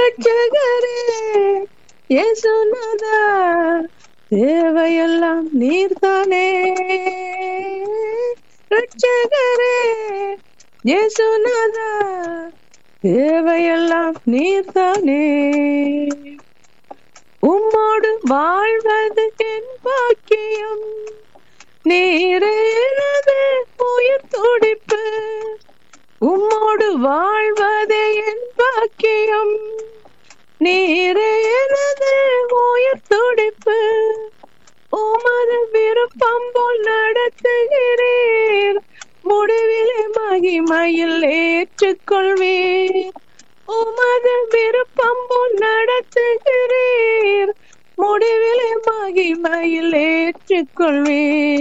ரட்சகரே இயேசுநாதா தேவையெல்லாம் நீர்தானே ரட்சகரே இயேசுநாதா தேவையெல்லாம் நீர்தானே உம்மோடு வாழ்வது என் பாக்கியம் நீரேனது உயிர் துடிப்பு உம்மோடு வாழ்வதே என் பாக்கியம் நீரேனது உயிர் துடிப்பு உமது விருப்பம் போல் நடத்துகிறீர் முடிவிலே மகிமையில் ஏற்றுக்கொள்வீர் உமது விருப்பம் போல் நடத்துகிறீர் முடிவிலே மகிமையில் ஏற்றுக்கொள்வீர்